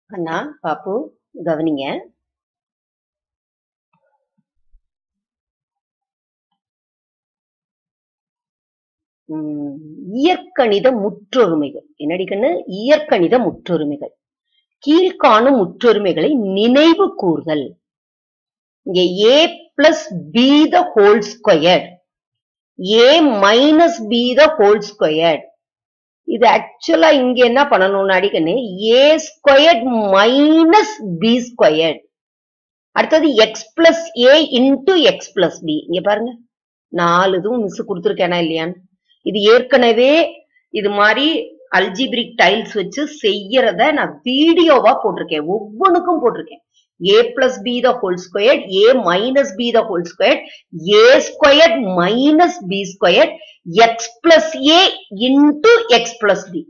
அண்ணா பாப்பு கவனிங்க உம், இயற்கணித முற்றொருமைகள் என்னடி கண்ணு இயற்கணித முற்றொருமைகள் கீழ்காணும் முற்றொருமைகளை நினைவு கூறுதல் இங்க ஏ plus B the whole square A minus B the whole square இது ஆக்சுவலா இங்க என்ன பண்ணணும்னு அடிக்கணும் A square minus B square அடுத்தது எக்ஸ் பிளஸ் ஏ இன்டு எக்ஸ் பிளஸ் பி இங்க பாருங்க நாலு இதுவும் மிஸ் கொடுத்துருக்கேனா இல்லையான்னு இது ஏற்கனவே இது மாதிரி அல்ஜிபிரிக் டைல்ஸ் வச்சு செய்யறத நான் வீடியோவா போட்டிருக்கேன் ஒவ்வொன்றுக்கும் போட்டிருக்கேன் A plus B the whole square A minus B the whole square A square minus B square X plus A into X plus B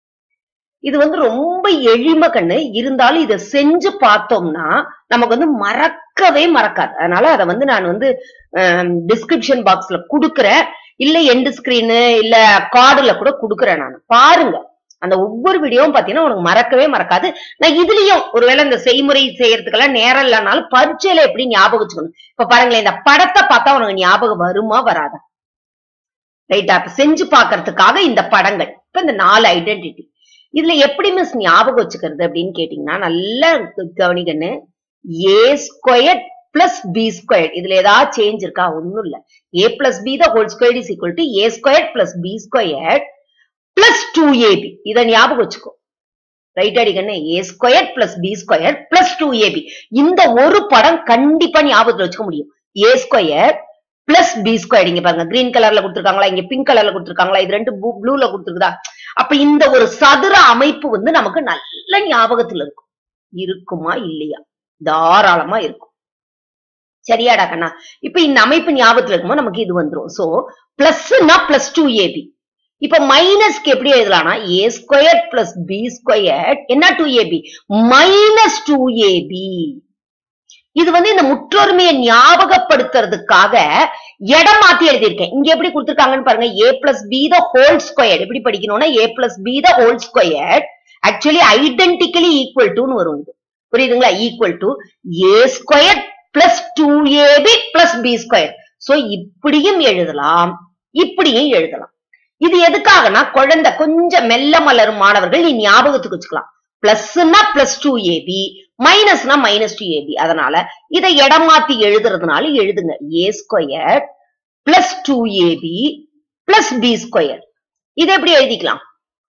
இது வந்து ரொம்ப எளிமை கண்ணு இருந்தாலும் இதை செஞ்சு பார்த்தோம்னா நமக்கு வந்து மறக்கவே மறக்காது அதனால அதை வந்து நான் வந்து டிஸ்கிரிப்ஷன் பாக்ஸ்ல கொடுக்குறேன் இல்ல எண்டு ஸ்கிரீனு இல்ல கார்டுல கூட கொடுக்குறேன் நான் பாருங்க அந்த ஒவ்வொரு வீடியோவும் பாத்தீங்கன்னா உனக்கு மறக்கவே மறக்காது நான் இதுலயும் ஒருவேளை இந்த செய்முறை செய்யறதுக்கெல்லாம் நேரம் இல்லைனாலும் பரீட்சையில எப்படி ஞாபகம் வச்சுக்கணும் இப்ப பாருங்களேன் இந்த படத்தை பார்த்தா உனக்கு ஞாபகம் வருமா வராதா ரைட்டா இப்ப செஞ்சு பாக்குறதுக்காக இந்த படங்கள் இப்ப இந்த நாலு ஐடென்டிட்டி இதுல எப்படி மிஸ் ஞாபகம் வச்சுக்கிறது அப்படின்னு கேட்டீங்கன்னா நல்லா கவனிக்கன்னு A square plus B square இதுல ஏதாவது சேஞ்ச் இருக்கா ஒண்ணும் இல்ல A plus B the whole square is equal to A square plus B square plus two AB இதை ஞாபகம் வச்சுக்கோ ரைட் அடிக்கண்ணே A square plus B square plus two AB இந்த ஒரு படம் கண்டிப்பா ஞாபகத்துல வச்சுக்க முடியும் A square plus B square இங்க பாருங்க கிரீன் கலர்ல கொடுத்துருக்காங்களா இங்க பிங்க் கலர்ல கொடுத்துருக்காங்களா இது ரெண்டு ப்ளூல கொடுத்துருக்குதா அப்ப இந்த ஒரு சதுர அமைப்பு வந்து நமக்கு நல்ல ஞாபகத்துல இருக்கும் இருக்குமா இல்லையா தாராளமா இருக்கும் சரியாடா கண்ணா இப்ப இந்த அமைப்பு ஞாபகத்துல இருக்கும்போது நமக்கு இது வந்துரும் சோ பிளஸ்னா பிளஸ் டூ ஏபி இப்ப மைனஸ்க்கு எப்படி எழுதலாம்னா A square plus B square என்ன two AB minus two AB இது வந்து இந்த முற்றொருமையை ஞாபகப்படுத்துறதுக்காக இடம் மாத்தி எழுதியிருக்கேன் இங்க எப்படி கொடுத்துருக்காங்கன்னு பாருங்க A plus B the whole square எப்படி படிக்கணும்னா A plus B the whole square actually identically equal டுன்னு வரும் இது புரியுதுங்களா equal to A square plus two AB plus B square so இப்படியும் எழுதலாம் இப்படியும் எழுதலாம் இது எதுக்காகனா குழந்தை கொஞ்சம் மெல்ல மலரும் மாணவர்கள் நீ ஞாபகத்துக்கு வச்சுக்கலாம் பிளஸ்னா பிளஸ் டூ ஏபி மைனஸ்னா மைனஸ் டூ ஏபி அதனால இதை இடம் மாத்தி எழுதுறதுனால எழுதுங்க A square plus two AB plus B square இதை எப்படி எழுதிக்கலாம்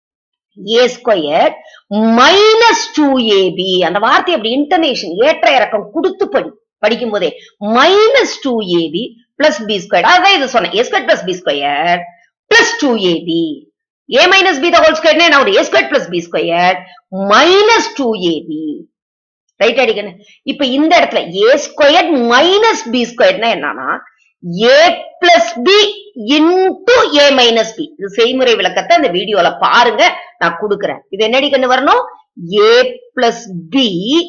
A square minus two AB அந்த வார்த்தை அப்படி இன்டர்நேஷன் ஏற்ற இறக்கம் கொடுத்து படி படிக்கும் போதே minus two AB plus B square அதான் இது சொன்னேன் A square plus B square plus two AB A minus B the whole ஸ்கொயர்னா என்ன ஒரு A square plus B square minus two AB right அடிக்கணும் இப்ப இந்த இடத்துல ஏ ஸ்கொயர் மைனஸ் பி ஸ்கொயர்னா என்னன்னா A plus B into A minus B இது செய்முறை விளக்கத்தை அந்த வீடியோல பாருங்க நான் கொடுக்குறேன் இது என்னடி கண்ணு வரணும் A plus B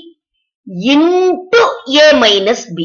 into A minus B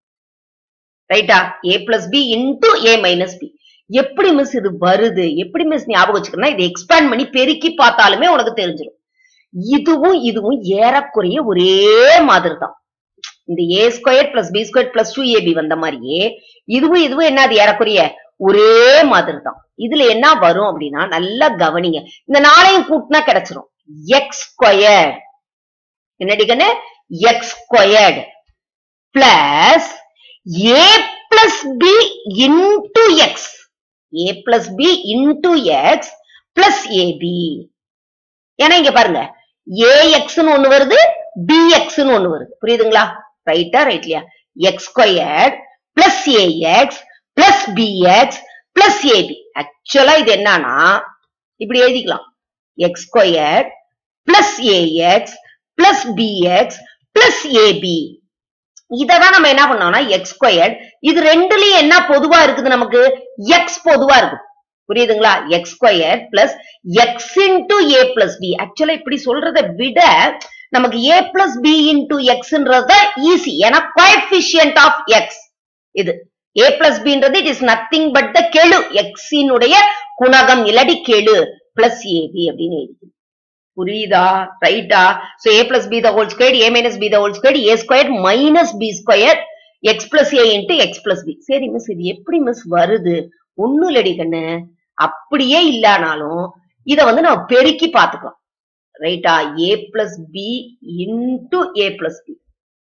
ரைட்டா ஏ பிளஸ் பி இன்டு ஏ மைனஸ் பி எப்படி மிஸ் இது வருது எப்படி மிஸ் ஞாபகம் வச்சுக்கணும் இதை எக்ஸ்பேண்ட் பண்ணி பெருக்கி பார்த்தாலுமே உனக்கு தெரிஞ்சிடும் இதுவும் இதுவும் ஏறக்குறைய ஒரே மாதிரி தான் இந்த A square plus B square plus two AB வந்த மாதிரியே இதுவும் இதுவும் என்ன அது ஏறக்குறைய ஒரே மாதிரி தான் இதுல என்ன வரும் அப்படின்னா நல்லா கவனிங்க இந்த நாளையும் கூட்டினா கிடைச்சிரும் எக்ஸ் ஸ்கொயர் என்னடி கண்ணு x squared plus a plus B into x a plus B into X plus a b ஏன்னா இங்க பாருங்க ஏஎக்ஸ்னு ஒண்ணு வருது பிஎக்ஸ்னு ஒண்ணு வருது புரியுதுங்களா ரைட்டா ரைட்லையா x squared plus a x plus b x plus a b ஆக்சுவலா இது என்னன்னா இப்படி எழுதிக்கலாம் x squared plus a x plus b x plus a b இததான் நம்ம என்ன பண்ணோம்னா எக்ஸ் ஸ்கொயர்ட் இது ரெண்டுலயும் என்ன பொதுவா இருக்குது நமக்கு எக்ஸ் பொதுவா இருக்கு புரியுதுங்களா x square plus x into a plus b ஆக்சுவலா இப்படி சொல்றதை விட நமக்கு ஏ பிளஸ் பி இன்டு எக்ஸ்ன்றது ஈஸி ஏன்னா கோஎஃபிஷியன்ட் ஆஃப் எக்ஸ் இது ஏ பிளஸ் பின்றது it is nothing but the கெழு எக்ஸினுடைய குணகம் இல்லாடி கெழு பிளஸ் ஏபி அப்படின்னு எழுதி புரியுதா ரைட்டா so a plus B the whole square A minus B the whole square A square minus B square X plus a into x plus b சரி மிஸ் இது எப்படி மிஸ் வருது ஒண்ணும் இல்லடி கண்ணு அப்படியே இல்லனாலும் இத வந்து நம்ம பெருக்கி பார்த்துக்கலாம் ரைட்டா ஏ plus B into a plus b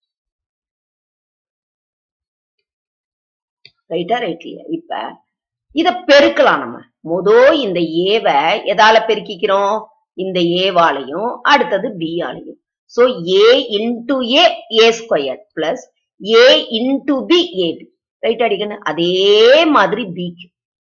ரைட்டா ரைட் இல்லையா இப்ப இத பெருக்கலாம் நம்ம மொதோ இந்த ஏவை எதால பெருக்கிக்கிறோம் இந்த ஏவாலையும் அடுத்தது பி ஆலையும் so a into a a square plus A into b a b right அடிக்கணும் அதே மாதிரி பிக்கு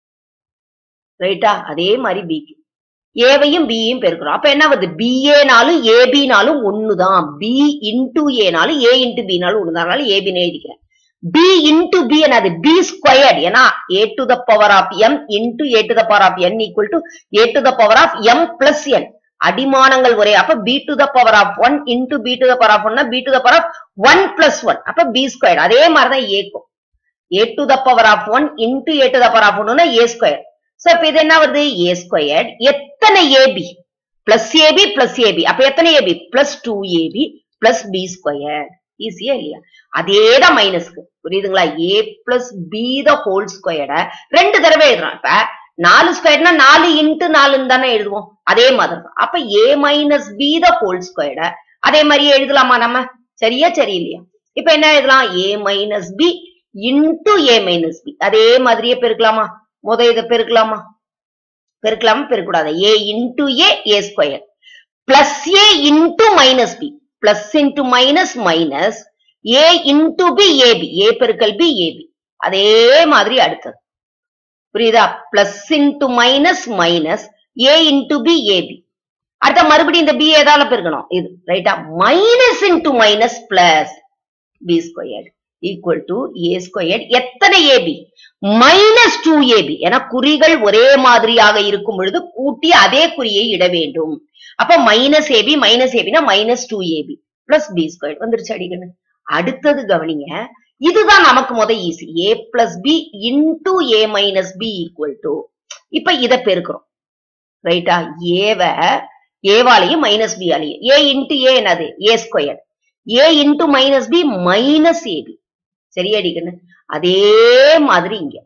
ரைட்டா அதே மாதிரி பிக்கு ஏவையும் பியையும் பெருக்கிறோம் அப்ப என்ன வருது பிஏனாலும் ஏபினாலும் ஒண்ணுதான் பி இன்டு ஏனாலும் ஏ இன்டு பினாலும் ஒண்ணுதான் அதனால ஏபின்னு எழுதிக்கிறேன் பி இன்டு பி என்னது பி ஸ்கொயர்ட் ஏன்னா a to the power of m into a to the power of n equal to a to the power of m plus n அடிமானங்கள் ஒரே அப்ப b to the power of one into b to the power of ஒன்னா b to the power of one plus one அப்ப B square அதே மாதிரிதான் ஏக்கும் a to the power of one into a to the power of ஒன்னா a square so இப்ப இது என்ன வருது ஏ ஸ்கொயர் எத்தனை a b plus a b plus a b அப்ப எத்தனை a b plus two AB plus B square ஈஸியா இல்லையா அதேதான் மைனஸ்க்கு புரியுதுங்களா a plus B the whole squared ரெண்டு தடவை எழுதுறோம் இப்ப நாலு ஸ்கொயர்னா நாலு இன்ட்டு நாலுன்னு தானே எழுதுவோம் அதே மாதிரி தான் அப்ப a minus B the whole squared அதே மாதிரியே எழுதலாமா நம்ம சரியா சரி இல்லையா இப்ப என்ன எழுதலாம் a minus b into A minus b அதே மாதிரியே பெருக்கலாமா முத இதை பெருக்கலாமா பெருக்கலாமா பெருக்கூடாது a into a a square plus A into minus b plus into minus minus a into b a b a பெருக்கல் பி ஏபி அதே மாதிரி அடுத்தது புரியுதா plus into minus minus a into b a b அடுத்த மறுபடியும் இந்த பி ஏதால பெருக்கணும் இது ரைட்டா minus into minus plus B square equal to A square எத்தனை ஏபி மைனஸ் டூ ஏபி ஏன்னா குறிகள் ஒரே மாதிரியாக இருக்கும் பொழுது கூட்டி அதே குறியை இட வேண்டும் அப்ப மைனஸ் ஏபி மைனஸ் ஏபினா minus two AB plus B square வந்துருச்சு அடிக்கணும் அடுத்தது கவனிங்க இதுதான் நமக்கு முத easy a plus B into A minus b equal to இப்ப இத பெருக்கிறோம் ரைட்டா ஏவ ஏவாலையும் மைனஸ் பி ஆலையும் ஏ இன்டு ஏ என்னது a square a into minus b minus a b சரியா அடிக்கணும் அதே மாதிரி இங்க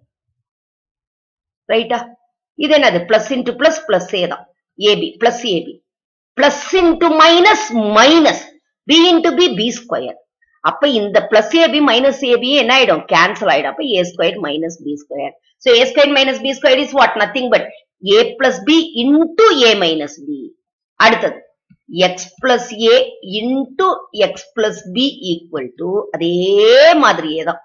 ரைட்டா இது என்னது plus into plus plus a தான் a b plus a b plus into minus minus b into b b square அப்ப இந்த பிளஸ் ஏபி மைனஸ் ஏபி என்ன ஆயிடும் கேன்சல் ஆயிடும் அப்ப a square minus B square so a square minus B square is what nothing but a plus B into A minus b அடுத்தது X plus A into X plus b equal to அதே மாதிரியே தான்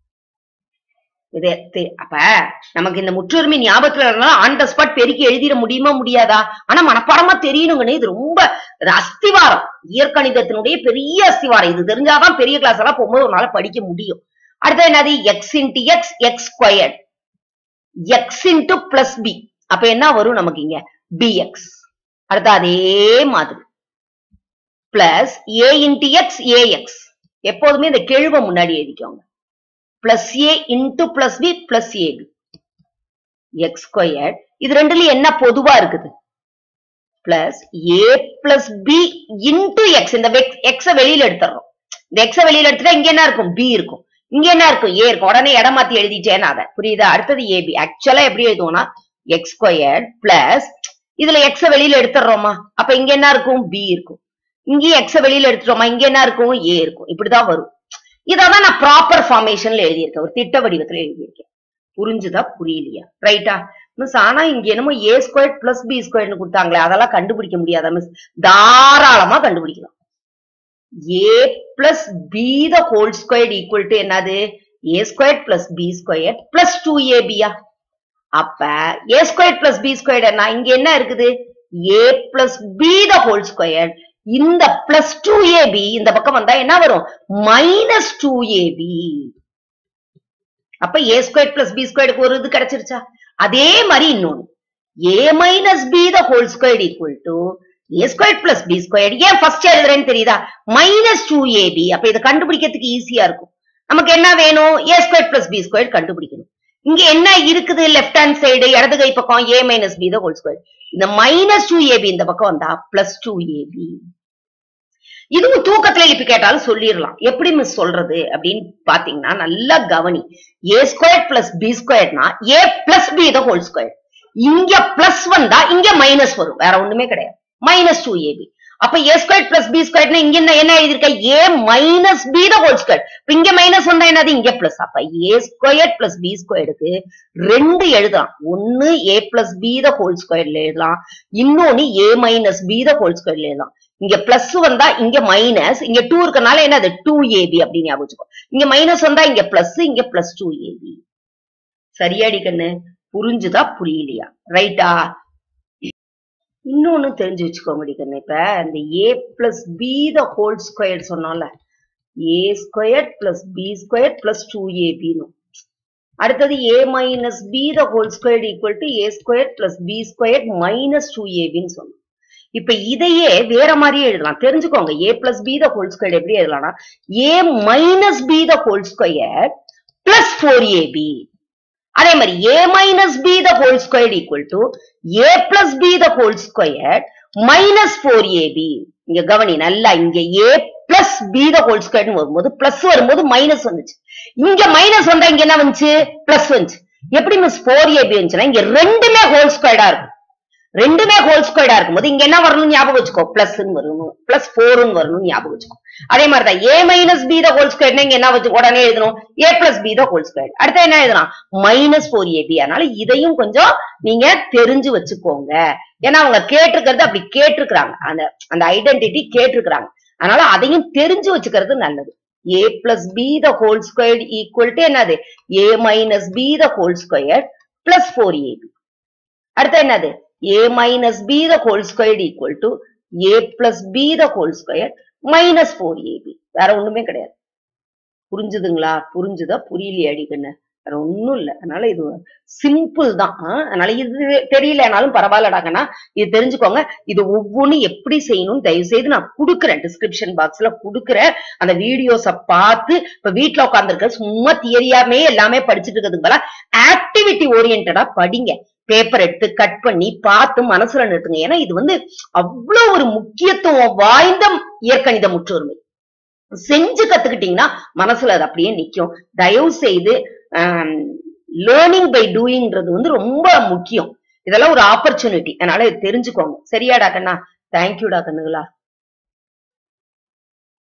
இது தெ- அப்ப நமக்கு இந்த முற்றுரிமை ஞாபகத்துல இருந்தாலும் ஆன் த ஸ்பாட் பெருக்கி எழுதிட முடியுமா முடியாதா ஆனா மனப்பாடமா தெரியணுங்கன்னு இது ரொம்ப இது அஸ்திவாரம் இயற்கணிதத்தினுடைய பெரிய அஸ்திவாரம் இது தெரிஞ்சாதான் பெரிய கிளாஸ் எல்லாம் போகும்போது ஒரு நாள் படிக்க முடியும் அடுத்தது என்னது x into x x square x into plus b அப்ப என்ன வரும் நமக்கு இங்க பிஎக்ஸ் அடுத்து அதே மாதிரி பிளஸ் ஏ இன்டு எக்ஸ் ஏஎக்ஸ் எப்போதுமே இந்த கெழுவை முன்னாடி எழுதிக்கோங்க பிளஸ் ஏ into plus b plus a b x square இது ரெண்டுலயும் என்ன பொதுவா இருக்குது plus a plus B into x இந்த எக்ஸ வெளியில எடுத்துறோம் இந்த எக்ஸ வெளியில எடுத்துட்டா இங்க என்ன இருக்கும் பி இருக்கும் இங்க என்ன இருக்கும் ஏ இருக்கும் உடனே இடம் மாத்தி எழுதிட்டேன்னு அதை புரியுதா அடுத்தது ஏபி ஆக்சுவலா எப்படி எழுதுவோம்னா எக்ஸ் ஸ்கொயர் பிளஸ் இதுல எக்ஸ வெளியில எடுத்துடுறோமா அப்ப இங்க என்ன இருக்கும் பி இருக்கும் இங்கேயும் எக்ஸ வெளியில எடுத்துட்டோமா இங்க என்ன இருக்கும் ஏ இருக்கும் இப்படிதான் வரும் இதான் நான் ப்ராப்பர் ஃபார்மேஷன்ல எழுதியிருக்கேன் ஒரு திட்ட வடிவத்துல எழுதியிருக்கேன் புரிஞ்சுதா புரியலையா ரைட்டா மிஸ் ஆனா இங்க என்னமோ ஏ ஸ்கொயர் பிளஸ் பி ஸ்கொயர்னு கொடுத்தாங்களே அதெல்லாம் கண்டுபிடிக்க முடியாதா மிஸ் தாராளமா கண்டுபிடிக்கலாம் a plus B the whole square equal to என்னது a square plus B square plus two ஏபியா அப்ப a square plus B square என்ன இங்க என்ன இருக்குது a plus B the whole square இந்த பிளஸ் டூ ஏபி இந்த பக்கம் வந்தா என்ன வரும் மைனஸ் டூ ஏபி அப்ப ஏ ஸ்கொயர் பிளஸ் பி ஸ்கொயருக்கு ஒரு இது கிடைச்சிருச்சா அதே மாதிரி இன்னொன்னு a minus B the whole square equal to A square plus B square ஏன் ஃபர்ஸ்ட் எழுதுறேன்னு தெரியுதா மைனஸ் டூ ஏபி அப்ப இதை கண்டுபிடிக்கிறதுக்கு ஈஸியா இருக்கும் நமக்கு என்ன வேணும் a square plus B square கண்டுபிடிக்கணும் இங்க என்ன இருக்குது லெஃப்ட் ஹேண்ட் சைடு இடது கை பக்கம் ஏ மைனஸ் பி தான் ஹோல் ஸ்கொயர் இந்த மைனஸ் டூ ஏபி இந்த பக்கம் வந்தா பிளஸ் டூ ஏபி இதுவும் தூக்கத்துல எழுப்பி கேட்டாலும் சொல்லிடலாம் எப்படி மிஸ் சொல்றது அப்படின்னு பாத்தீங்கன்னா நல்லா கவனி ஏ ஸ்கொயர் பிளஸ் பி ஸ்கொயர்னா ஏ பிளஸ் பி தான் ஹோல் ஸ்கொயர் இங்க பிளஸ் வந்தா இங்க மைனஸ் வரும் வேற ஒண்ணுமே கிடையாது மைனஸ் டூ ஏபி அப்ப ஏ ஸ்கொயர் பிளஸ் பி ஸ்கொயர்னா இங்க என்ன என்ன எழுதிருக்க a minus B the whole square இங்க மைனஸ் வந்தா என்னது இங்க பிளஸ் அப்ப ஏ ஸ்கொயர் பிளஸ் பி ஸ்கொயருக்கு ரெண்டு எழுதலாம் ஒன்னு a plus B the whole ஸ்கொயர்ல எழுதலாம் இன்னொன்னு a minus B the whole ஸ்கொயர்ல எழுதலாம் இங்க பிளஸ் வந்தா இங்க மைனஸ் இங்க டூ இருக்கனால என்னது டூ ஏபி அப்படின்னு ஞாபகம் வச்சுக்கோ இங்க மைனஸ் வந்தா இங்க பிளஸ் இங்க பிளஸ் டூ ஏபி சரியாடி கண்ணு புரிஞ்சுதா புரியலையா ரைட்டா இன்னொன்னு தெரிஞ்சு வச்சுக்கோங்க கண்ணு இப்ப இந்த a plus B the whole square சொன்னோம்ல a square plus B square plus two ஏபின்னு அடுத்தது a minus B the whole square equal to A square plus B square minus two ஏபின்னு சொன்னோம் இப்ப இதையே வேற மாதிரியே எழுதலாம் தெரிஞ்சுக்கோங்க a plus B the whole square எப்படி எழுதலாம்னா a minus B the whole square plus four a b அதே மாதிரி a minus B the whole square equal to a plus B the whole square minus four a b இங்க கவனி நல்லா இங்க ஏ plus B the whole ஸ்கொயர்னு வரும்போது பிளஸ் வரும்போது minus வந்துச்சு இங்க மைனஸ் வந்தா இங்க என்ன வந்துச்சு பிளஸ் வந்துச்சு எப்படி மிஸ் ஃபோர் ஏபி வந்துச்சுன்னா இங்க ரெண்டுமே ஹோல் ஸ்கொயர்டா இருக்கும் ரெண்டுமே ஹோல் ஸ்கொயர்டா இருக்கும்போது இங்க என்ன வரணும் ஞாபகம் வச்சுக்கோ பிளஸ் வரணும் பிளஸ் ஃபோர்னு வரணும் ஞாபகம் வச்சுக்கோ அதே மாதிரி தான் a minus B the whole ஸ்கொயர்னா இங்க என்ன வச்சு உடனே எழுதணும் a plus B the whole square அடுத்து என்ன எழுதலாம் மைனஸ் ஃபோர் ஏபி அதனால இதையும் கொஞ்சம் நீங்க தெரிஞ்சு வச்சுக்கோங்க ஏன்னா அவங்க கேட்டிருக்கிறது அப்படி கேட்டிருக்கிறாங்க அந்த அந்த ஐடென்டிட்டி கேட்டிருக்கிறாங்க அதனால அதையும் தெரிஞ்சு வச்சுக்கிறது நல்லது a plus B the whole square equal to என்னது a minus B the whole square plus four a b அடுத்து என்னது a minus B the whole square equal to a plus B the whole square minus four a b வேற ஒண்ணுமே கிடையாது புரிஞ்சுதுங்களா புரிஞ்சுதா புரியலையா அடிக்கண்ணு வேற ஒண்ணும் இல்ல அதனால இது சிம்பிள் தான் ஆ, அதனால இது தெரியலனாலும் பரவாயில்லடாங்கன்னா இது தெரிஞ்சுக்கோங்க இது ஒவ்வொன்றும் எப்படி செய்யணும்னு தயவு செய்து நான் கொடுக்குறேன் டிஸ்கிரிப்ஷன் பாக்ஸ்ல கொடுக்குறேன் அந்த வீடியோஸ பார்த்து இப்ப வீட்ல உட்காந்துருக்க சும்மா தியரியாமே எல்லாமே படிச்சுட்டு இருக்கிறதுக்கு பதிலா ஆக்டிவிட்டி ஓரியன்டா படிங்க பேப்பர் எடுத்து கட் பண்ணி பார்த்து மனசுல நிறுத்துங்க ஏன்னா இது வந்து அவ்வளவு ஒரு முக்கியத்துவம் வாய்ந்த இயற்கணித முற்றுரிமை செஞ்சு கத்துக்கிட்டீங்கன்னா மனசுல அது அப்படியே நிக்கும் தயவு செய்து லேர்னிங் பை டூயிங்ன்றது வந்து ரொம்ப முக்கியம் இதெல்லாம் ஒரு ஆப்பர்ச்சுனிட்டி அதனால இது தெரிஞ்சுக்கோங்க சரியாடா கண்ணா தேங்க்யூடா கண்ணுங்களா